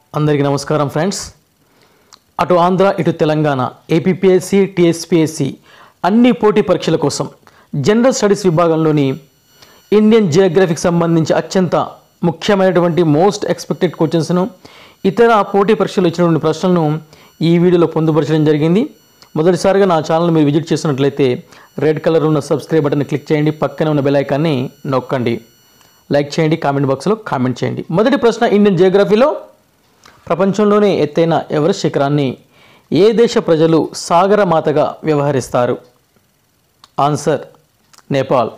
అందరికీ నమస్కారం ఫ్రెండ్స్ అటు ఆంధ్ర ఇటు తెలంగాణ ఏపీపీఎస్సి టీఎస్పీఎస్సి అన్ని పోటీ పరీక్షల కోసం జనరల్ స్టడీస్ విభాగంలోని ఇండియన్ జియోగ్రఫీకి సంబంధించి అత్యంత ముఖ్యమైనటువంటి మోస్ట్ ఎక్స్పెక్టెడ్ క్వశ్చన్స్ను ఇతర పోటీ పరీక్షలు ఇచ్చినటువంటి ప్రశ్నలను ఈ వీడియోలో పొందుపరచడం జరిగింది మొదటిసారిగా నా ఛానల్ మీరు విజిట్ చేసినట్లయితే రెడ్ కలర్ ఉన్న సబ్స్క్రైబ్ బటన్ క్లిక్ చేయండి పక్కనే ఉన్న బెల్ ఐకాన్ని నొక్కండి లైక్ చేయండి కామెంట్ బాక్స్లో కామెంట్ చేయండి మొదటి ప్రశ్న ఇండియన్ జియోగ్రఫీలో ప్రపంచంలోనే ఎత్తైన ఎవరెస్ట్ శిఖరాన్ని ఏ దేశ ప్రజలు సాగరమాతగా వ్యవహరిస్తారు ఆన్సర్ నేపాల్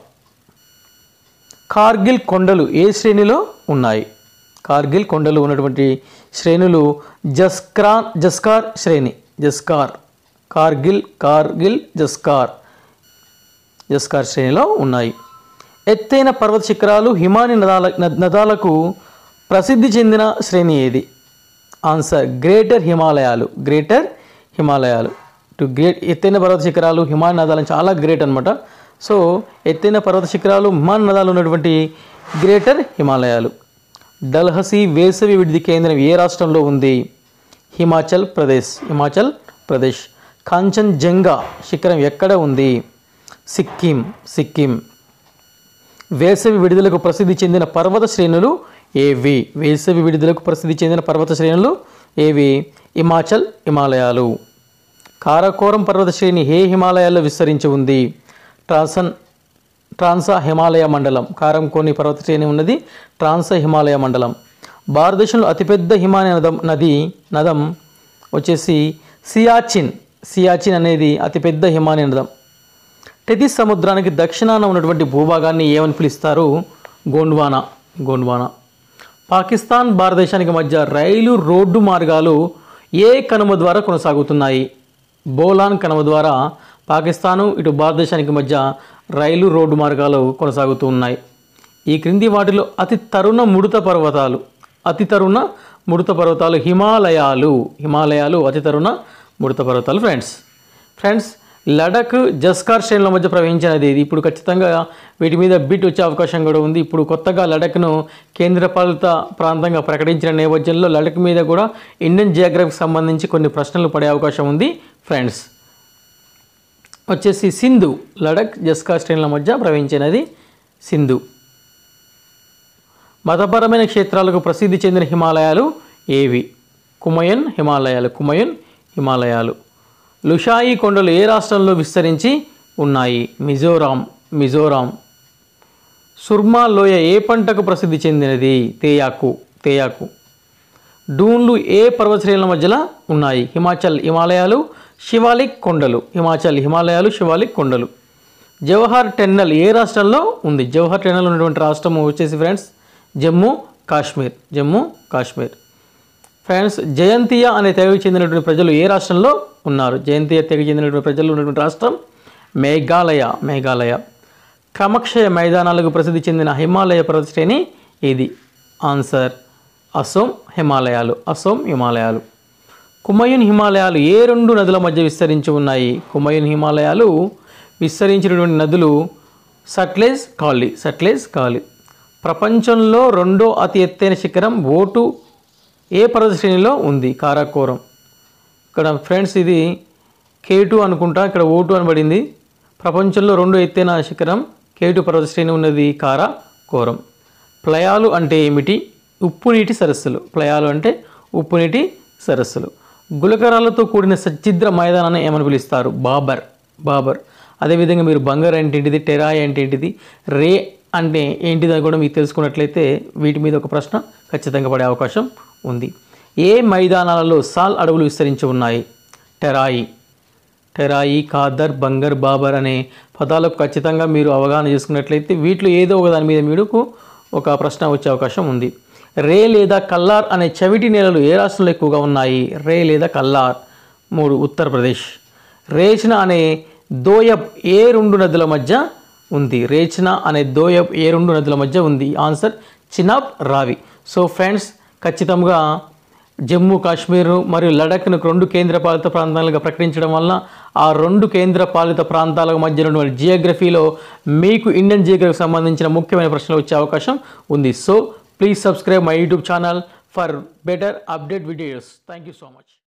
కార్గిల్ కొండలు ఏ శ్రేణిలో ఉన్నాయి కార్గిల్ కొండలు ఉన్నటువంటి శ్రేణులు జస్క్రాన్ జస్కార్ శ్రేణి జస్కార్ కార్గిల్ కార్గిల్ జస్కార్ జస్కార్ శ్రేణిలో ఉన్నాయి ఎత్తైన పర్వత శిఖరాలు హిమాని నదాల నద్- నదాలకు ప్రసిద్ధి చెందిన శ్రేణి ఏది ఆన్సర్ గ్రేటర్ హిమాలయాలు గ్రేటర్ హిమాలయాలు టు గ్రేట్ ఎత్తైన పర్వత శిఖరాలు హిమాని నదాలు చాలా గ్రేట్ అనమాట సో ఎత్తైన పర్వత శిఖరాలు హిమాని నదాలు ఉన్నటువంటి గ్రేటర్ హిమాలయాలు డల్హసీ వేసవి విడిది కేంద్రం ఏ రాష్ట్రంలో ఉంది హిమాచల్ ప్రదేశ్ హిమాచల్ ప్రదేశ్ కాంచన్ జంగా శిఖరం ఎక్కడ ఉంది సిక్కిం సిక్కిం వేసవి విడుదలకు ప్రసిద్ధి చెందిన పర్వత శ్రేణులు ఏవి వేసవి విడుదలకు ప్రసిద్ధి చెందిన పర్వత శ్రేణులు ఏవి హిమాచల్ హిమాలయాలు కారకోరం పర్వత శ్రేణి ఏ హిమాలయాల్లో విస్తరించి ఉంది ట్రాన్సన్ ట్రాన్సా హిమాలయ మండలం కారంకోని పర్వత శ్రేణి ఉన్నది ట్రాన్సా హిమాలయ మండలం భారతదేశంలో అతిపెద్ద హిమాలయ నదం నది నదం వచ్చేసి సియాచిన్ సియాచిన్ అనేది అతిపెద్ద హిమాలయ నదం టెతిస్ సముద్రానికి దక్షిణాన ఉన్నటువంటి భూభాగాన్ని ఏమని పిలుస్తారు గోండ్వానా గోండ్వానా పాకిస్తాన్ భారతదేశానికి మధ్య రైలు రోడ్డు మార్గాలు ఏ కనుమ ద్వారా కొనసాగుతున్నాయి బోలాన్ కనుమ ద్వారా పాకిస్తాను ఇటు భారతదేశానికి మధ్య రైలు రోడ్డు మార్గాలు కొనసాగుతూ ఉన్నాయి ఈ క్రింది వాటిలో అతి తరుణ ముడత పర్వతాలు అతి తరుణ ముడత పర్వతాలు హిమాలయాలు హిమాలయాలు అతి తరుణ ముడత పర్వతాలు ఫ్రెండ్స్ ఫ్రెండ్స్ లడఖ్ జస్కార్ శ్రేణుల మధ్య ప్రవహించినది ఇది ఇప్పుడు ఖచ్చితంగా వీటి మీద బిట్ వచ్చే అవకాశం కూడా ఉంది ఇప్పుడు కొత్తగా లడఖ్ను కేంద్రపాలిత ప్రాంతంగా ప్రకటించిన నేపథ్యంలో లడఖ్ మీద కూడా ఇండియన్ జియోగ్రఫీకి సంబంధించి కొన్ని ప్రశ్నలు పడే అవకాశం ఉంది ఫ్రెండ్స్ వచ్చేసి సింధు లడఖ్ జస్కార్ శ్రేణుల మధ్య ప్రవహించినది సింధు మతపరమైన క్షేత్రాలకు ప్రసిద్ధి చెందిన హిమాలయాలు ఏవి కుమయన్ హిమాలయాలు కుమయన్ హిమాలయాలు లుషాయి కొండలు ఏ రాష్ట్రంలో విస్తరించి ఉన్నాయి మిజోరాం మిజోరాం సుర్మా లోయ ఏ పంటకు ప్రసిద్ధి చెందినది తేయాకు తేయాకు డూన్లు ఏ పర్వత శ్రేణుల మధ్యలో ఉన్నాయి హిమాచల్ హిమాలయాలు శివాలిక్ కొండలు హిమాచల్ హిమాలయాలు శివాలిక్ కొండలు జవహర్ టెన్నల్ ఏ రాష్ట్రంలో ఉంది జవహర్ టెన్నల్ ఉన్నటువంటి రాష్ట్రం వచ్చేసి ఫ్రెండ్స్ జమ్మూ కాశ్మీర్ జమ్మూ కాశ్మీర్ ఫ్రెండ్స్ జయంతియ అనే తెగకు చెందినటువంటి ప్రజలు ఏ రాష్ట్రంలో ఉన్నారు జయంతియ తెగకు చెందినటువంటి ప్రజలు ఉన్నటువంటి రాష్ట్రం మేఘాలయ మేఘాలయ క్రమక్షయ మైదానాలకు ప్రసిద్ధి చెందిన హిమాలయ పర్వత శ్రేణి ఇది ఆన్సర్ అసోం హిమాలయాలు అసోం హిమాలయాలు కుమయున్ హిమాలయాలు ఏ రెండు నదుల మధ్య విస్తరించి ఉన్నాయి కుమయున్ హిమాలయాలు విస్తరించినటువంటి నదులు సట్లేజ్ కాలి సట్లేజ్ కాలి ప్రపంచంలో రెండో అతి ఎత్తైన శిఖరం ఓటు ఏ పర్వత శ్రేణిలో ఉంది కారాకోరం ఇక్కడ ఫ్రెండ్స్ ఇది కేటు అనుకుంటా ఇక్కడ ఓటు అనబడింది ప్రపంచంలో రెండో ఎత్తైన శిఖరం కేటు పర్వత శ్రేణి ఉన్నది కారాకోరం ప్లయాలు అంటే ఏమిటి ఉప్పు నీటి సరస్సులు ప్లయాలు అంటే ఉప్పు నీటి సరస్సులు గులకరాలతో కూడిన సచ్చిద్ర మైదానాన్ని ఏమని పిలుస్తారు బాబర్ బాబర్ అదేవిధంగా మీరు బంగారు అంటే ఏంటిది టెరాయ్ అంటే ఏంటిది రే అంటే ఏంటిది అని కూడా మీకు తెలుసుకున్నట్లయితే వీటి మీద ఒక ప్రశ్న ఖచ్చితంగా పడే అవకాశం ఉంది ఏ మైదానాలలో సాల్ అడవులు విస్తరించి ఉన్నాయి టెరాయి టెరాయి ఖాదర్ బంగర్ బాబర్ అనే పదాలకు ఖచ్చితంగా మీరు అవగాహన చేసుకున్నట్లయితే వీటిలో ఏదో ఒక దాని మీద మీకు ఒక ప్రశ్న వచ్చే అవకాశం ఉంది రే లేదా కల్లార్ అనే చవిటి నేలలు ఏ రాష్ట్రంలో ఎక్కువగా ఉన్నాయి రే లేదా కల్లార్ మూడు ఉత్తరప్రదేశ్ రేచన అనే దోయబ్ ఏ రెండు నదుల మధ్య ఉంది రేచన అనే దోయబ్ ఏ రెండు నదుల మధ్య ఉంది ఆన్సర్ చినాబ్ రావి సో ఫ్రెండ్స్ ఖచ్చితంగా జమ్మూ కాశ్మీర్ మరియు లడఖ్ను రెండు కేంద్రపాలిత ప్రాంతాలుగా ప్రకటించడం వల్ల ఆ రెండు కేంద్రపాలిత ప్రాంతాల మధ్య ఉన్నటువంటి జియోగ్రఫీలో మీకు ఇండియన్ జియోగ్రఫీకి సంబంధించిన ముఖ్యమైన ప్రశ్నలు వచ్చే అవకాశం ఉంది so please subscribe my YouTube channel for better update videos thank you so much